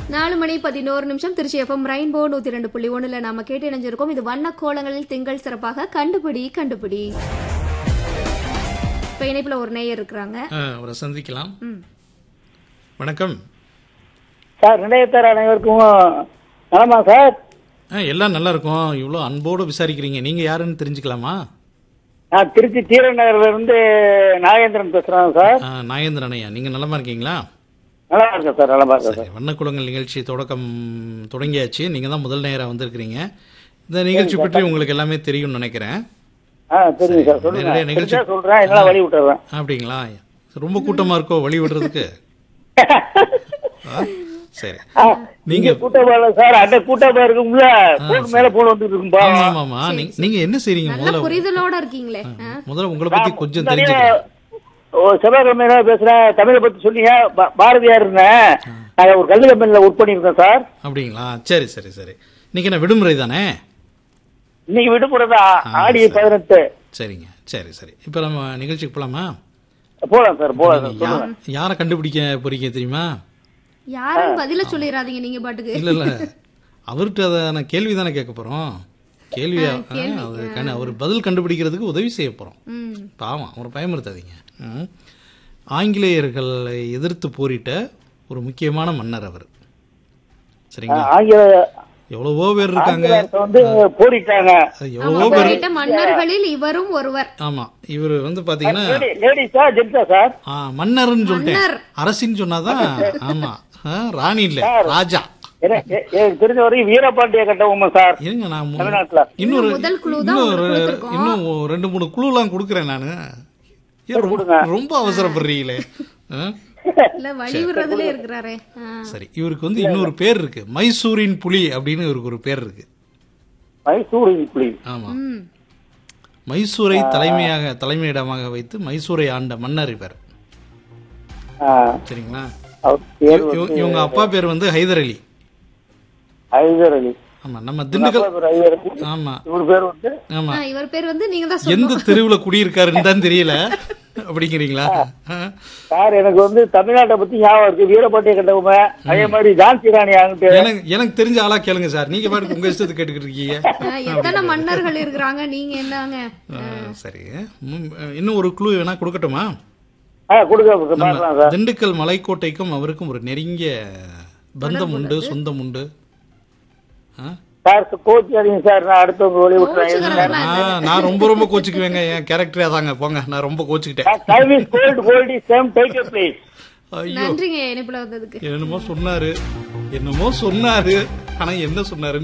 நாலு மணி பதினோரு நிமிஷம் திருச்சி எஃப்எம் ரெயின்போ நூத்தி ரெண்டு புள்ளி ஒண்ணுல நாம கேட்டு இணைஞ்சிருக்கோம் இது வண்ண கோலங்களில் திங்கள் சிறப்பாக கண்டுபிடி கண்டுபிடி இப்ப இணைப்புல ஒரு நேயர் இருக்கிறாங்க ஆ, அவரை சந்திக்கலாம் ம். வணக்கம் சார் நிலையத்தார் அனைவருக்கும் நலமா சார் ஆ, எல்லாம் நல்லா இருக்கும் இவ்வளோ அன்போடு விசாரிக்கிறீங்க நீங்க யாருன்னு தெரிஞ்சுக்கலாமா நான் திருச்சி தீரநகர்ல இருந்து நாகேந்திரன் பேசுறேன் சார் ஆ, நாகேந்திரன் ஐயா நீங்க நலமா இருக்கீங்களா நல்லா இருக்கேன் சார் நல்லா இருக்கேன் சார் சரி வண்ணக்குளங்கள் நிகழ்ச்சி தொடக்கம் தொடங்கியாச்சு நீங்க தான் முதல் நேரம் வந்திருக்கிறீங்க இந்த நிகழ்ச்சி பற்றி உங்களுக்கு எல்லாமே தெரியும்னு நினைக்கிறேன் ஆ சரிங்க சார் சொல்லுங்க நிறைய நிகழ்ச்சி- தெரிஞ்சா சொல்றேன் இல்லைன்னா வழி விட்டுறேன் அப்படிங்களா ரொம்ப கூட்டமா இருக்கோ வழி விடுறதுக்கு ஆ, சரி ஆ, நீங்க இங்க கூட்டமா இல்ல சார் அந்த கூட்டமா இருக்கும்ல போன் மேல போன் வந்துட்டு இருக்கும்பா ஆமா ஆமாமா நீங்க நீங்க என்ன செய்றீங்க நல்ல முதல்ல புரிதலோட இருக்கீங்களே ஆ. முதல்ல உங்களை பத்தி கொஞ்சம் நிறைய தெரிஞ்சுக்கிறேன் ஓ செவ்வாய்க்கிழமை பேசுறேன் தமிழை பத்தி சொன்னீங்க பா- பாரதியார் இருந்தேன் நான் ஒரு கல்வி கம்பெனில ஒர்க் பண்ணியிருக்கேன் சார் அப்படிங்களா சரி சரி சரி இன்னைக்கு என்ன விடுமுறை தானே இன்னைக்கு விடுமுறைதான் ஆ, ஆடி சரி. பதினெட்டு சரிங்க சரி சரி இப்போ நம்ம நிகழ்ச்சிக்கு போலாமா போலாம் சார் போலாம் சார் யா- சொல்லுங்க யாரை கண்டுபிடிக்க போறீங்க தெரியுமா யாரும் பதில சொல்லிடாதீங்க நீங்க பாட்டுக்கு இல்ல இல்ல அவர்கிட்ட அதை நான் கேள்வி தானே கேட்க போறோம் கேள்வி அது கண்டு- அவர் பதில் கண்டுபிடிக்கிறதுக்கு உதவி செய்ய போறோம் ம் பாவம் அவரை பயமுறுத்தாதீங்க ம். ஆங்கிலேயர்களை எதிர்த்து போரிட்ட ஒரு முக்கியமான மன்னர் அவர் சரிங்களா ஆங்கில எவ்வளவோ பேர் இருக்காங்க ஆங்கிலேயர்கிட்ட வந்து போரிட்டாங்க எவ்வளவோ பேர் போரிட்ட மன்னர்களில் இவரும் ஒருவர் ஆமா இவர் வந்து பாத்தீங்கன்னா லேடி- லேடிஸா ஜென்ஸா சார் ஆ, மன்னர்னு சொல்லிட்டேன் மன்னர். அரசின்னு சொன்னாதான் ஆமா ஆ, ராணி இல்ல ராஜா எனக்கு எனக்கு தெரிஞ்ச வரைக்கும் வீரபாண்டிய கட்டபொம்மை சார் இருங்க நான் மு- தமிழ்நாட்டுல இன்னொரு முதல் குழு தான் இன்னும் உங்களுக்கு ஒரு- கொடுத்திருக்கோம். இன்னும் ஒரு ரெண்டு மூணு குழுலாம் கொடுக்குறேன் நானு ஏன் ரொம்ப- கொடுங்க. ரொம்ப அவசரப்படுறீங்களே ஆ? இல்ல வழி விடுறதுல இருக்கிறாரே ஆ. சரி இவருக்கு வந்து இன்னொரு பேர் இருக்கு மைசூரின் புலி அப்படின்னு இவருக்கு ஒரு பேர் இருக்கு மைசூரின் புலி ஆமா ம் மைசூரை தலைமையாக தலைமையிடமாக வைத்து மைசூரை ஆண்ட மன்னர் இவர் ஆ, சரிங்களா அவர் பேர் இவ- இவ- இவங்க அப்பா பேர் வந்து ஹைதர் அலி ஐதர் அலி ஆமா நம்ம திண்டுக்கல் அப்பா பேர் ஐதர் அலி ஆமா இவர் பேர் வந்து ஆமா ஆ, இவர் பேர் வந்து நீங்க தான் எந்த சொல்லணும் தெருவுல குடியிருக்காருன்னு தான் தெரியல அப்படிங்கிறீங்களா ஆ? சார் எனக்கு வந்து தமிழ்நாட்டை பத்தி ஞாபகம் இருக்கு வீரபாண்டிய கட்டபொம்மை அதே மாதிரி ஜான்சி ராணி ஆகிட்டு எனக்கு எனக்கு தெரிஞ்ச ஆளா கேளுங்க சார் நீங்க பாட்டுக்கு உங்க இஷ்டத்துக்கு கேட்டுக்கிட்டு இருக்கீங்க ஆ, எத்தனை மன்னர்கள் இருக்கிறாங்க நீங்க என்னங்க ஆ, சரி ம், இன்னும் ஒரு குழு வேணா கொடுக்கட்டுமா ஆ கொடுக்க பார்க்கலாம் சார் திண்டுக்கல் மலைக்கோட்டைக்கும் அவருக்கும் ஒரு நெருங்கிய பந்தம் உண்டு சொந்தம் உண்டு ஆ? சார் கோச்சிக்காதீங்க சார் நான் அடுத்தவங்க வழி விட்டுறேன் கோச்சுக்கிறதெல்லாம் ஆ, நான் ரொம்ப ரொம்ப கோச்சுக்குவேங்க என் கேரக்டரே அதாங்க போங்க நான் ரொம்ப கோச்சுக்கிட்டேன் time is gold gold is same take you please ஐயோ நன்றிங்க இணைப்புல வந்ததுக்கு என்னமோ சொன்னாரு என்னமோ சொன்னாரு ஆனா என்ன சொன்னாரு